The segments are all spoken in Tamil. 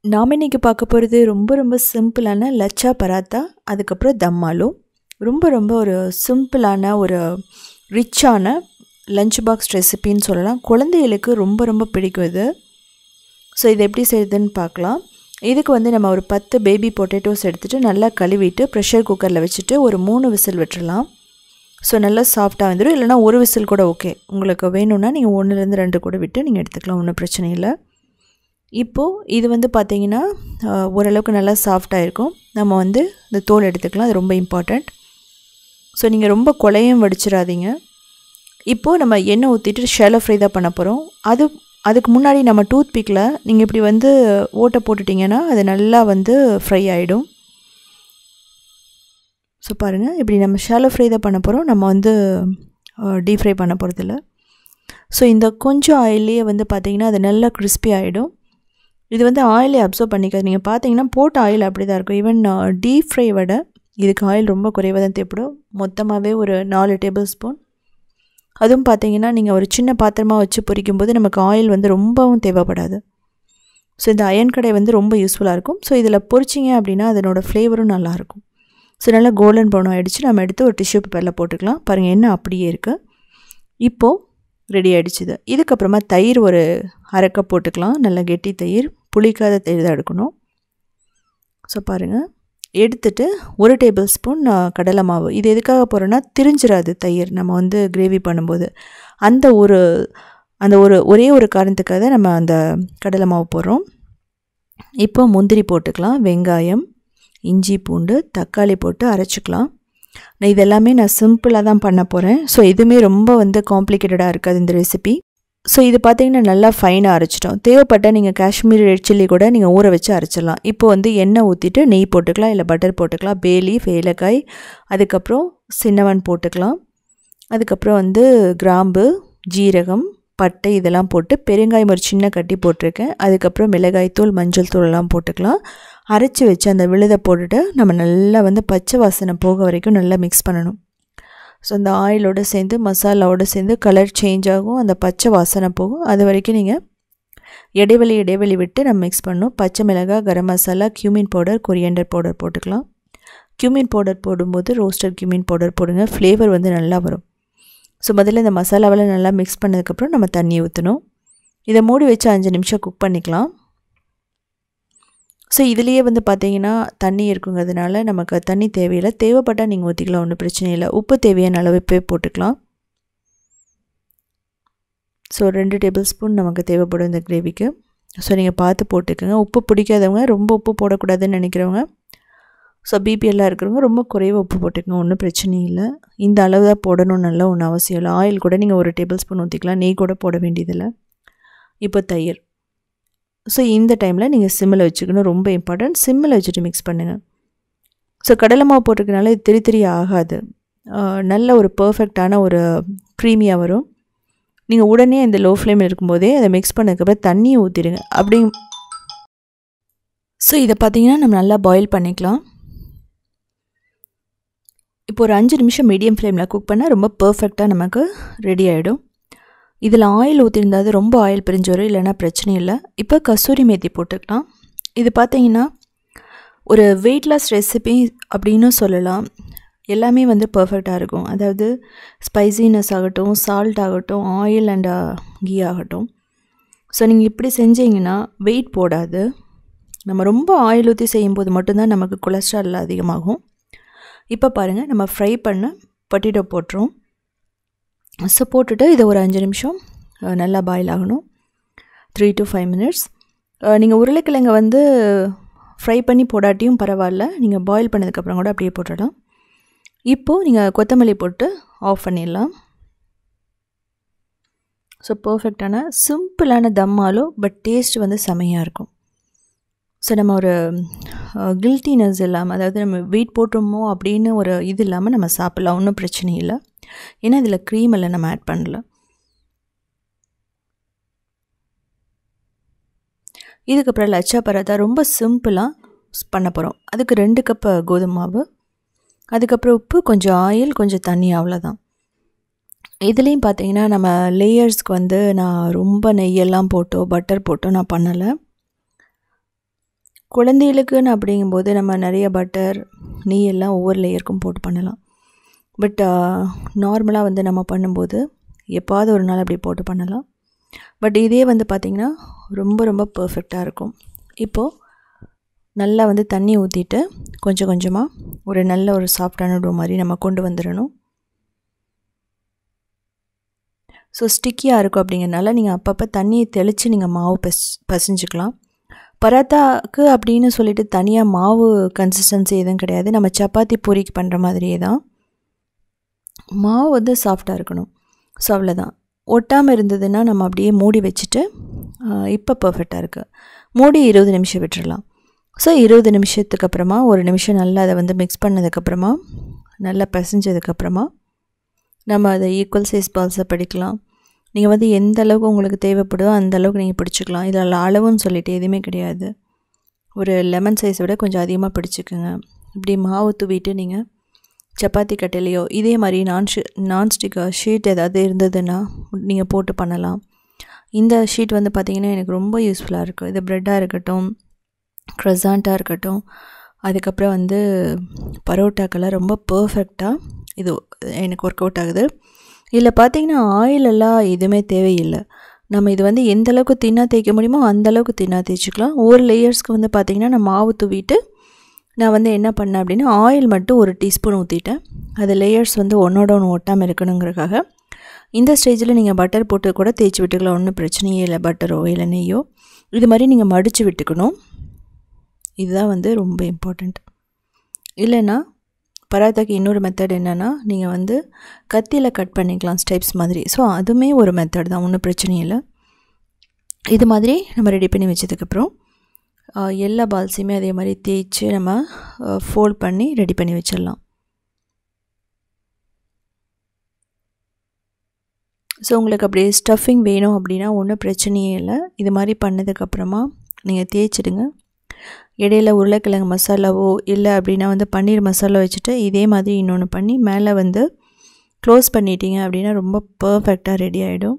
நாம் இன்றைக்கி பார்க்க போகிறது ரொம்ப ரொம்ப சிம்பிளான லச்சா பராத்தா அதுக்கப்புறம் தம் ஆலு ரொம்ப ரொம்ப ஒரு சிம்பிளான ஒரு ரிச்சான லஞ்ச் பாக்ஸ் ரெசிபின்னு சொல்லலாம் குழந்தைகளுக்கு ரொம்ப ரொம்ப பிடிக்கும் இது ஸோ இது எப்படி செய்யுதுன்னு பார்க்கலாம் இதுக்கு வந்து நம்ம ஒரு பத்து பேபி பொட்டேட்டோஸ் எடுத்துகிட்டு நல்லா கழுவிட்டு ப்ரெஷர் குக்கரில் வச்சுட்டு ஒரு மூணு விசில் விட்டுறலாம் ஸோ நல்லா சாஃப்டாக வந்துடும் இல்லைனா ஒரு விசில் கூட ஓகே உங்களுக்கு வேணும்னா நீங்கள் ஒன்றுலேருந்து ரெண்டு கூட விட்டு நீங்கள் எடுத்துக்கலாம் ஒன்றும் பிரச்சனை இல்லை இப்போது இது வந்து பார்த்திங்கன்னா ஓரளவுக்கு நல்லா சாஃப்டாக இருக்கும் நம்ம வந்து இந்த தோல் எடுத்துக்கலாம் அது ரொம்ப இம்பார்ட்டண்ட் ஸோ நீங்கள் ரொம்ப கொலையும் வடிச்சிடாதீங்க இப்போது நம்ம எண்ணெய் ஊற்றிட்டு ஷேலோ ஃப்ரை தான் பண்ண போகிறோம் அது அதுக்கு முன்னாடி நம்ம டூத் பிக்கில் நீங்கள் இப்படி வந்து ஓட்டை போட்டுட்டிங்கன்னா அது நல்லா வந்து ஃப்ரை ஆகிடும் ஸோ பாருங்கள் இப்படி நம்ம ஷாலோ ஃப்ரை தான் பண்ண போகிறோம் நம்ம வந்து டீப் ஃப்ரை பண்ண போகிறதில்ல ஸோ இந்த கொஞ்சம் ஆயிலே வந்து பார்த்திங்கன்னா அது நல்லா கிறிஸ்பி ஆகிடும் இது வந்து ஆயிலே அப்சர்வ் பண்ணிக்காது நீங்கள் பார்த்தீங்கன்னா போட்ட ஆயில் அப்படி தான் இருக்கும் ஈவன் டீப் ஃப்ரை விட இதுக்கு ஆயில் ரொம்ப குறைவாக தான் தேவைப்படும் மொத்தமாகவே ஒரு நாலு டேபிள் ஸ்பூன் அதுவும் பார்த்தீங்கன்னா நீங்கள் ஒரு சின்ன பாத்திரமாக வச்சு பொரிக்கும் போது நமக்கு ஆயில் வந்து ரொம்பவும் தேவைப்படாது ஸோ இந்த அயன் கடை வந்து ரொம்ப யூஸ்ஃபுல்லாக இருக்கும் ஸோ இதில் பொரிச்சிங்க அப்படின்னா அதனோட ஃப்ளேவரும் நல்லாயிருக்கும் ஸோ நல்லா கோல்டன் ப்ரௌன் ஆகிடுச்சு நம்ம எடுத்து ஒரு டிஷ்யூ பேப்பரில் போட்டுக்கலாம் பாருங்கள் என்ன அப்படியே இருக்குது இப்போது ரெடி ஆகிடுச்சுது இதுக்கப்புறமா தயிர் ஒரு அரை கப் போட்டுக்கலாம் நல்லா கெட்டி தயிர் புளிக்காத தயிர் தான் எடுக்கணும் ஸோ பாருங்கள் எடுத்துட்டு ஒரு டேபிள் ஸ்பூன் கடலை மாவு இது எதுக்காக போகிறோன்னா திரிஞ்சிடாது தயிர் நம்ம வந்து கிரேவி பண்ணும்போது அந்த ஒரு அந்த ஒரு ஒரே ஒரு காரணத்துக்காக தான் நம்ம அந்த கடலை மாவு போடுறோம் இப்போ முந்திரி போட்டுக்கலாம் வெங்காயம் இஞ்சி பூண்டு தக்காளி போட்டு அரைச்சிக்கலாம் நான் இதெல்லாமே நான் சிம்பிளாக தான் பண்ண போகிறேன் ஸோ எதுவுமே ரொம்ப வந்து காம்ப்ளிகேட்டடாக இருக்காது இந்த ரெசிபி ஸோ இது பார்த்தீங்கன்னா நல்லா ஃபைனாக அரைச்சிட்டோம் தேவைப்பட்டால் நீங்கள் காஷ்மீரி ரெட் சில்லி கூட நீங்கள் ஊற வச்சு அரைச்சிடலாம் இப்போ வந்து எண்ணெய் ஊற்றிட்டு நெய் போட்டுக்கலாம் இல்லை பட்டர் போட்டுக்கலாம் பேலீஃப் ஏலக்காய் அதுக்கப்புறம் சின்னவன் போட்டுக்கலாம் அதுக்கப்புறம் வந்து கிராம்பு ஜீரகம் பட்டை இதெல்லாம் போட்டு பெருங்காயம் ஒரு சின்ன கட்டி போட்டிருக்கேன் அதுக்கப்புறம் மிளகாய்த்தூள் மஞ்சள் தூளெல்லாம் போட்டுக்கலாம் அரைச்சி வச்சு அந்த விழுதை போட்டுட்டு நம்ம நல்லா வந்து பச்சை வாசனை போக வரைக்கும் நல்லா மிக்ஸ் பண்ணணும் ஸோ அந்த ஆயிலோடு சேர்ந்து மசாலாவோடு சேர்ந்து கலர் சேஞ்ச் ஆகும் அந்த பச்சை வாசனை போகும் அது வரைக்கும் நீங்கள் இடைவெளி இடைவெளி விட்டு நம்ம மிக்ஸ் பண்ணணும் பச்சை மிளகாய் garam masala cumin powder coriander powder போட்டுக்கலாம் கியூமின் பவுடர் போடும்போது ரோஸ்டட் கியூமின் பவுடர் போடுங்க ஃப்ளேவர் வந்து நல்லா வரும் ஸோ முதல்ல இந்த மசாலாவெல்லாம் நல்லா மிக்ஸ் பண்ணதுக்கப்புறம் நம்ம தண்ணி ஊற்றணும் இதை மூடி வச்சு அஞ்சு நிமிஷம் குக் பண்ணிக்கலாம் ஸோ இதுலேயே வந்து பார்த்தீங்கன்னா தண்ணி இருக்குங்கிறதுனால நமக்கு தண்ணி தேவையில்லை தேவைப்பட்டால் நீங்கள் ஊற்றிக்கலாம் ஒன்றும் பிரச்சனை இல்லை உப்பு தேவையான அளவு இப்போ போட்டுக்கலாம் ஸோ ரெண்டு டேபிள் ஸ்பூன் நமக்கு தேவைப்படும் இந்த கிரேவிக்கு ஸோ நீங்கள் பார்த்து போட்டுக்கோங்க உப்பு பிடிக்காதவங்க ரொம்ப உப்பு போடக்கூடாதுன்னு நினைக்கிறவங்க ஸோ பிபி எல்லாம் இருக்கிறவங்க ரொம்ப குறைவாக உப்பு போட்டுக்கோங்க ஒன்றும் பிரச்சனை இல்லை இந்த அளவு தான் போடணும் நல்ல ஒன்றும் அவசியம் இல்லை ஆயில் கூட நீங்கள் ஒரு டேபிள் ஸ்பூன் ஊற்றிக்கலாம் நெய் கூட போட வேண்டியதில்லை இப்போ தயிர் ஸோ இந்த டைமில் நீங்கள் சிம்மில் வச்சுக்கணும் ரொம்ப இம்பார்ட்டன்ட் சிம்மில் வச்சுட்டு மிக்ஸ் பண்ணுங்கள் ஸோ கடலை மாவு போட்டிருக்கனால இது திரி திரி ஆகாது நல்ல ஒரு பர்ஃபெக்டான ஒரு க்ரீமியாக வரும் நீங்கள் உடனே இந்த லோ ஃப்ளேமில் இருக்கும்போதே அதை மிக்ஸ் பண்ணதுக்கப்புறம் தண்ணியை ஊற்றிடுங்க அப்படி ஸோ இதை பார்த்தீங்கன்னா நம்ம நல்லா பாயில் பண்ணிக்கலாம் இப்போ ஒரு அஞ்சு நிமிஷம் மீடியம் ஃப்ளேமில் குக் பண்ணால் ரொம்ப பர்ஃபெக்டாக நமக்கு ரெடி ஆகிடும் இதில் ஆயில் ஊற்றிருந்தாது ரொம்ப ஆயில் பிரிஞ்சு வரும் இல்லைன்னா பிரச்சனை இல்லை இப்போ கசூரி மேத்தி போட்டுக்கலாம் இது பார்த்தீங்கன்னா ஒரு வெயிட் லாஸ் ரெசிபி அப்படின்னு சொல்லலாம் எல்லாமே வந்து பர்ஃபெக்டாக இருக்கும் அதாவது ஸ்பைசினஸ் ஆகட்டும் சால்ட் ஆகட்டும் ஆயில் அண்ட் கீ ஆகட்டும் ஸோ நீங்கள் இப்படி செஞ்சீங்கன்னா வெயிட் போடாது நம்ம ரொம்ப ஆயில் ஊற்றி செய்யும்போது மட்டும்தான் நமக்கு கொலஸ்ட்ரால் அதிகமாகும் இப்போ பாருங்கள் நம்ம ஃப்ரை பண்ண பொட்டேட்டோ போட்டுரும் ஸோ போட்டுட்டு இதை ஒரு அஞ்சு நிமிஷம் நல்லா பாயில் ஆகணும் த்ரீ டு ஃபைவ் மினிட்ஸ் நீங்கள் உருளைக்கிழங்கை வந்து ஃப்ரை பண்ணி போடாட்டியும் பரவாயில்ல நீங்கள் பாயில் பண்ணதுக்கப்புறம் கூட அப்படியே போட்டுடலாம் இப்போது நீங்கள் கொத்தமல்லி போட்டு ஆஃப் பண்ணிடலாம் ஸோ பர்ஃபெக்டான சிம்பிளான தம்மாலோ பட் டேஸ்ட் வந்து செமையாக இருக்கும் ஸோ நம்ம ஒரு கில்ட்டினஸ் இல்லாமல் அதாவது நம்ம வெயிட் போட்டுருமோ அப்படின்னு ஒரு இது இல்லாமல் நம்ம சாப்பிட்லாம் ஒன்றும் பிரச்சனை இல்லை ஏன்னா இதில் க்ரீம் எல்லாம் நம்ம ஆட் பண்ணல இதுக்கப்புறம் லச்சா பராத்தா ரொம்ப சிம்பிளாக பண்ண போகிறோம் அதுக்கு ரெண்டு கப்பு கோதுமை மாவு அதுக்கப்புறம் உப்பு கொஞ்சம் ஆயில் கொஞ்சம் தண்ணி அவ்வளோதான் இதுலேயும் பார்த்தீங்கன்னா நம்ம லேயர்ஸ்க்கு வந்து நான் ரொம்ப நெய்யெல்லாம் போட்டோ பட்டர் போட்டோ நான் பண்ணலை குழந்தைகளுக்குன்னு அப்படிங்கும்போது நம்ம நிறைய பட்டர் நெய் எல்லாம் ஒவ்வொரு லேயருக்கும் போட்டு பண்ணலாம் பட் நார்மலாக வந்து நம்ம பண்ணும்போது எப்பாவது ஒரு நாள் அப்படி போட்டு பண்ணலாம் பட் இதே வந்து பார்த்திங்கன்னா ரொம்ப ரொம்ப பர்ஃபெக்டாக இருக்கும் இப்போது நல்லா வந்து தண்ணி ஊற்றிட்டு கொஞ்சம் கொஞ்சமாக ஒரு நல்ல ஒரு சாஃப்டான டோ மாதிரி நம்ம கொண்டு வந்துடணும் ஸோ ஸ்டிக்கியாக இருக்கும் அப்படிங்கிறனால நீங்கள் அப்பப்போ தண்ணியை தெளித்து நீங்கள் மாவு பஸ் பசிஞ்சுக்கலாம் பராத்தாக்கு அப்படின்னு சொல்லிட்டு தனியாக மாவு கன்சிஸ்டன்சி எதுவும் கிடையாது நம்ம சப்பாத்தி பூரிக்கு பண்ணுற மாதிரியே தான் மாவு வந்து சாஃப்டாக இருக்கணும் ஸோ அவ்வளோதான் ஒட்டாமல் இருந்ததுன்னா நம்ம அப்படியே மூடி வச்சுட்டு இப்போ பர்ஃபெக்டாக இருக்குது மூடி இருபது நிமிஷம் விட்டுறலாம் ஸோ இருபது நிமிஷத்துக்கு அப்புறமா ஒரு நிமிஷம் நல்லா அதை வந்து மிக்ஸ் பண்ணதுக்கப்புறமா நல்லா பிசைஞ்சதுக்கப்புறமா நம்ம அதை ஈக்குவல் சைஸ் பால்ஸை படிக்கலாம் நீங்கள் வந்து எந்த அளவுக்கு உங்களுக்கு தேவைப்படுதோ அந்த அளவுக்கு நீங்கள் பிடிச்சிக்கலாம் இதில் அளவுன்னு சொல்லிட்டு எதுவுமே கிடையாது ஒரு லெமன் சைஸை விட கொஞ்சம் அதிகமாக பிடிச்சிக்கோங்க இப்படி மாவு தூவிட்டு நீங்கள் சப்பாத்தி கட்டையிலையோ இதே மாதிரி நான் நான்ஸ்டிக் ஷீட் ஏதாவது இருந்ததுன்னா நீங்கள் போட்டு பண்ணலாம் இந்த ஷீட் வந்து பார்த்திங்கன்னா எனக்கு ரொம்ப யூஸ்ஃபுல்லாக இருக்கும் இது ப்ரெட்டாக இருக்கட்டும் க்ரஸாண்ட்டாக இருக்கட்டும் அதுக்கப்புறம் வந்து பரோட்டாக்கெல்லாம் ரொம்ப பர்ஃபெக்டாக இது எனக்கு ஒர்க் அவுட் ஆகுது இதில் பார்த்திங்கன்னா ஆயிலெல்லாம் எதுவுமே தேவையில்லை நம்ம இது வந்து எந்த அளவுக்கு தின்னா தேய்க்க முடியுமோ அந்த அளவுக்கு தின்னா தேய்ச்சிக்கலாம் ஒவ்வொரு லேயர்ஸ்க்கு வந்து பார்த்திங்கன்னா நான் மாவு தூவிட்டு நான் வந்து என்ன பண்ணேன் அப்படின்னா ஆயில் மட்டும் ஒரு டீஸ்பூன் ஊற்றிட்டேன் அது லேயர்ஸ் வந்து ஒன்றோட ஒன்று ஒட்டாமல் இருக்கணுங்கிறக்காக இந்த ஸ்டேஜில் நீங்கள் பட்டர் போட்டு கூட தேய்ச்சி விட்டுக்கலாம் ஒன்றும் பிரச்சனையே இல்லை பட்டரோ இல்லை நெய்யோ இது மாதிரி நீங்கள் மடித்து விட்டுக்கணும் இதுதான் வந்து ரொம்ப இம்பார்ட்டண்ட் இல்லைன்னா பராத்தாக்கு இன்னொரு மெத்தட் என்னென்னா நீங்கள் வந்து கத்தியில் கட் பண்ணிக்கலாம் ஸ்டெப்ஸ் மாதிரி ஸோ அதுவுமே ஒரு மெத்தட் தான் ஒன்றும் பிரச்சனை இல்லை இது மாதிரி நம்ம ரெடி பண்ணி வச்சதுக்கப்புறம் எல்லா பால்ஸையுமே அதே மாதிரி தேய்ச்சி நம்ம ஃபோல்ட் பண்ணி ரெடி பண்ணி வச்சிடலாம் ஸோ உங்களுக்கு அப்படியே ஸ்டஃபிங் வேணும் அப்படின்னா ஒன்றும் பிரச்சனையே இல்லை இது மாதிரி பண்ணதுக்கப்புறமா நீங்கள் தேய்ச்சிடுங்க இடையில உருளைக்கிழங்கு மசாலாவோ இல்லை அப்படின்னா வந்து பன்னீர் மசாலா வச்சுட்டு இதே மாதிரி இன்னொன்று பண்ணி மேலே வந்து க்ளோஸ் பண்ணிட்டீங்க அப்படின்னா ரொம்ப பர்ஃபெக்டாக ரெடி ஆகிடும்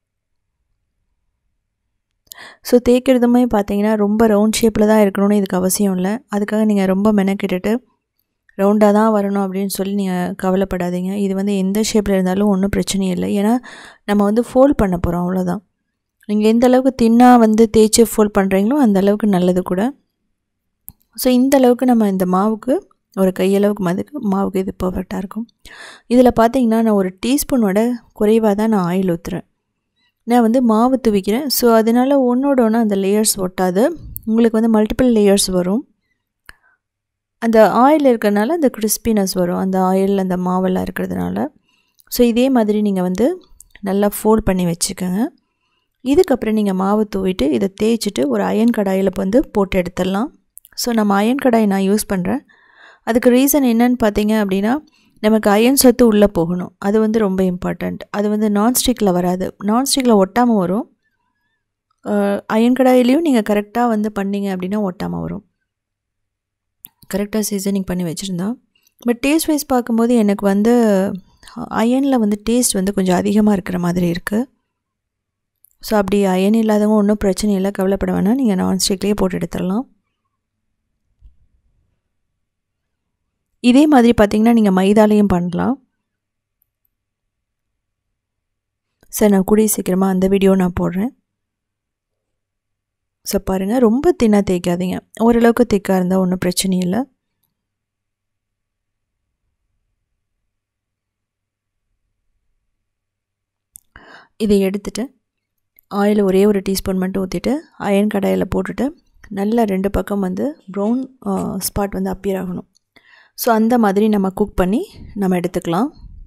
ஸோ தேய்க்கிறதுமே பார்த்தீங்கன்னா ரொம்ப ரவுண்ட் ஷேப்பில் தான் இருக்கணும்னு இதுக்கு அவசியம் இல்லை அதுக்காக நீங்கள் ரொம்ப மெனக்கெட்டுட்டு ரவுண்டாக தான் வரணும் அப்படின்னு சொல்லி நீங்கள் கவலைப்படாதீங்க இது வந்து எந்த ஷேப்பில் இருந்தாலும் ஒன்றும் பிரச்சனை இல்லை ஏன்னா நம்ம வந்து ஃபோல்ட் பண்ண போகிறோம் அவ்வளோதான் நீங்கள் எந்த அளவுக்கு தின்னாக வந்து தேய்ச்சி ஃபோல்ட் பண்ணுறீங்களோ அந்த அளவுக்கு நல்லது கூட ஸோ இந்த அளவுக்கு நம்ம இந்த மாவுக்கு ஒரு கையளவுக்கு மதுக்கு மாவுக்கு இது பர்ஃபெக்டாக இருக்கும் இதில் பார்த்தீங்கன்னா நான் ஒரு டீஸ்பூனோட குறைவாக தான் நான் ஆயில் ஊற்றுறேன் நான் வந்து மாவு துவிக்கிறேன் ஸோ அதனால் ஒன்றோட ஒன்று அந்த லேயர்ஸ் ஒட்டாது உங்களுக்கு வந்து மல்டிபிள் லேயர்ஸ் வரும் அந்த ஆயில் இருக்கிறதுனால அந்த கிறிஸ்பினஸ் வரும் அந்த ஆயில் அந்த மாவெல்லாம் இருக்கிறதுனால ஸோ இதே மாதிரி நீங்கள் வந்து நல்லா ஃபோல்ட் பண்ணி வச்சுக்கோங்க இதுக்கப்புறம் நீங்கள் மாவு தூவிட்டு இதை தேய்ச்சிட்டு ஒரு அயன் கடாயில் வந்து போட்டு எடுத்துடலாம் ஸோ நம்ம அயன் கடாய் நான் யூஸ் பண்ணுறேன் அதுக்கு ரீசன் என்னன்னு பார்த்தீங்க அப்படின்னா நமக்கு அயன் சத்து உள்ளே போகணும் அது வந்து ரொம்ப இம்பார்ட்டண்ட் அது வந்து நான்ஸ்டிக்கில் வராது நான்ஸ்டிக்கில் ஒட்டாமல் வரும் அயன் கடாயிலையும் நீங்கள் கரெக்டாக வந்து பண்ணிங்க அப்படின்னா ஒட்டாமல் வரும் கரெக்டாக சீசனிங் பண்ணி வச்சுருந்தா பட் டேஸ்ட் வைஸ் பார்க்கும்போது எனக்கு வந்து அயனில் வந்து டேஸ்ட் வந்து கொஞ்சம் அதிகமாக இருக்கிற மாதிரி இருக்குது ஸோ அப்படி அயன் இல்லாதவங்க ஒன்றும் பிரச்சனை இல்லை கவலைப்பட வேணாம் நீங்கள் நான்ஸ்டிக்லேயே போட்டு எடுத்துடலாம் இதே மாதிரி பார்த்திங்கன்னா நீங்கள் மைதாலையும் பண்ணலாம் சார் நான் கூடிய சீக்கிரமாக அந்த வீடியோ நான் போடுறேன் ஸோ பாருங்கள் ரொம்ப தின்னாக தேய்க்காதீங்க ஓரளவுக்கு திக்காக இருந்தால் ஒன்றும் பிரச்சனை இல்லை இதை எடுத்துட்டு ஆயில் ஒரே ஒரு டீஸ்பூன் மட்டும் ஊற்றிட்டு அயன் கடாயில் போட்டுட்டு நல்லா ரெண்டு பக்கம் வந்து ப்ரௌன் ஸ்பாட் வந்து அப்பியர் ஆகணும் ஸோ அந்த மாதிரி நம்ம குக் பண்ணி நம்ம எடுத்துக்கலாம்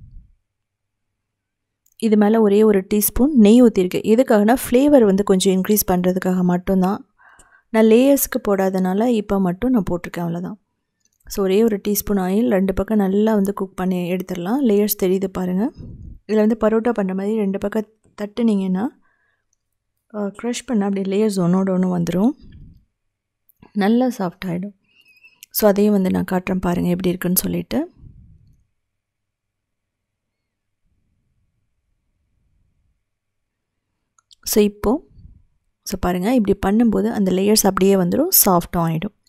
இது மேலே ஒரே ஒரு டீஸ்பூன் நெய் ஊற்றிருக்கேன் எதுக்காகனா ஃப்ளேவர் வந்து கொஞ்சம் இன்க்ரீஸ் பண்ணுறதுக்காக மட்டும்தான் நான் லேயர்ஸ்க்கு போடாதனால இப்போ மட்டும் நான் போட்டிருக்கேன் அவ்வளோதான் ஸோ ஒரே ஒரு டீஸ்பூன் ஆயில் ரெண்டு பக்கம் நல்லா வந்து குக் பண்ணி எடுத்துடலாம் லேயர்ஸ் தெரியுது பாருங்கள் இதில் வந்து பரோட்டா பண்ணுற மாதிரி ரெண்டு பக்கம் தட்டுனீங்கன்னா க்ரஷ் பண்ண அப்படியே லேயர்ஸ் ஒன்றோட ஒன்று வந்துடும் நல்லா சாஃப்ட் ஆகிடும் ஸோ அதையும் வந்து நான் காட்டுறேன் பாருங்கள் எப்படி இருக்குன்னு சொல்லிட்டு ஸோ இப்போது ஸோ பாருங்கள் இப்படி பண்ணும்போது அந்த லேயர்ஸ் அப்படியே வந்துடும் சாஃப்ட்டும் ஆகிடும்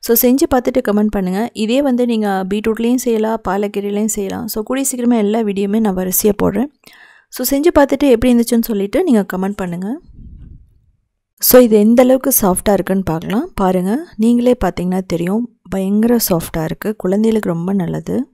ஸோ செஞ்சு பார்த்துட்டு கமெண்ட் பண்ணுங்கள் இதே வந்து நீங்கள் பீட்ரூட்லேயும் செய்யலாம் பாலக்கீரையிலையும் செய்யலாம் ஸோ கூடிய சீக்கிரமாக எல்லா வீடியோமே நான் வரிசையாக போடுறேன் ஸோ செஞ்சு பார்த்துட்டு எப்படி இருந்துச்சுன்னு சொல்லிவிட்டு நீங்கள் கமெண்ட் பண்ணுங்கள் ஸோ இது எந்த அளவுக்கு சாஃப்டாக இருக்குன்னு பார்க்கலாம் பாருங்கள் நீங்களே பார்த்தீங்கன்னா தெரியும் பயங்கர சாஃப்டாக இருக்குது குழந்தைகளுக்கு ரொம்ப நல்லது